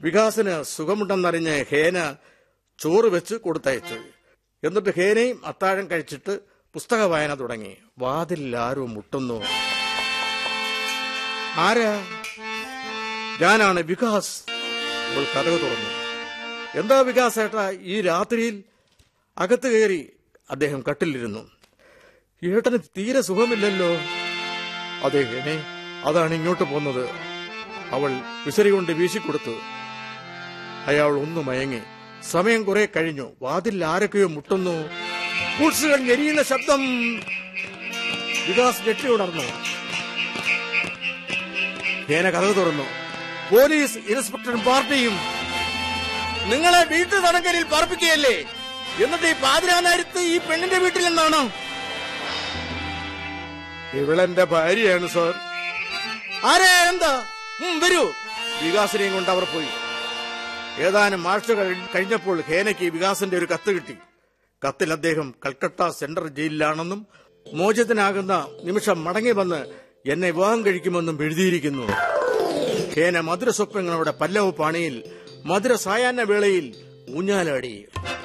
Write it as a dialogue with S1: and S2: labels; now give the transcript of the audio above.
S1: വികാസിന് സുഖമുണ്ടെന്നറിഞ്ഞ് ഹേന ചോറ് വെച്ച് കൊടുത്തയച്ചു എന്നിട്ട് ഹേനയും അത്താഴം കഴിച്ചിട്ട് പുസ്തക വായന തുടങ്ങി വാതിൽ ആരോ മുട്ടുന്നു ആരാ ഞാനാണ് വികാസ് അവൾ കഥക തുറന്നു എന്താ വികാസ് ഏട്ടാ ഈ രാത്രിയിൽ അകത്ത് കയറി അദ്ദേഹം കട്ടിലിരുന്നു ഏട്ടന് തീരെ സുഖമില്ലല്ലോ അതെ ഹേനെ അതാണ് ഇങ്ങോട്ട് പോന്നത് അവൾ വിസരി കൊണ്ട് വീശിക്കൊടുത്തു അയാൾ ഒന്ന് മയങ്ങി സമയം കുറെ കഴിഞ്ഞു വാതിൽ ആരൊക്കെയോ മുട്ടുന്നു ബൂട്ട്സുകൾ ഞെരിയുന്ന ശബ്ദം വികാസ് ഞെട്ടി ഉണർന്നു ഹേന കഥ തുറന്നു പോലീസ് ഇൻസ്പെക്ടർ പാർട്ടിയും നിങ്ങളെ വീട്ടു തടങ്കലിൽ പാർപ്പിക്കുകയല്ലേ എന്നിട്ട് ഈ പാതിരാ നേരത്ത് ഈ പെണ്ണിന്റെ വീട്ടിൽ നിന്നാണോ ഇവളെന്റെ ഭാര്യയാണ് സാർ ആരെ എന്താ ഉം, വരൂ വികാസിനെയും കൊണ്ട് അവർ പോയി ഏതാനും ആഴ്ചകൾ കഴിഞ്ഞപ്പോൾ ഹേനയ്ക്ക് വികാസിന്റെ ഒരു കത്ത് കിട്ടി കത്തിൽ അദ്ദേഹം കൽക്കട്ട സെൻട്രൽ ജയിലിലാണെന്നും മോചിതനാകുന്ന നിമിഷം മടങ്ങി വന്ന് എന്നെ വിവാഹം കഴിക്കുമെന്നും എഴുതിയിരിക്കുന്നു ഹേന മധുര സ്വപ്നങ്ങളുടെ പല്ലവ പാണിയിൽ മധുര സായാഹ്ന വേളയിൽ ഊഞ്ഞാലാടി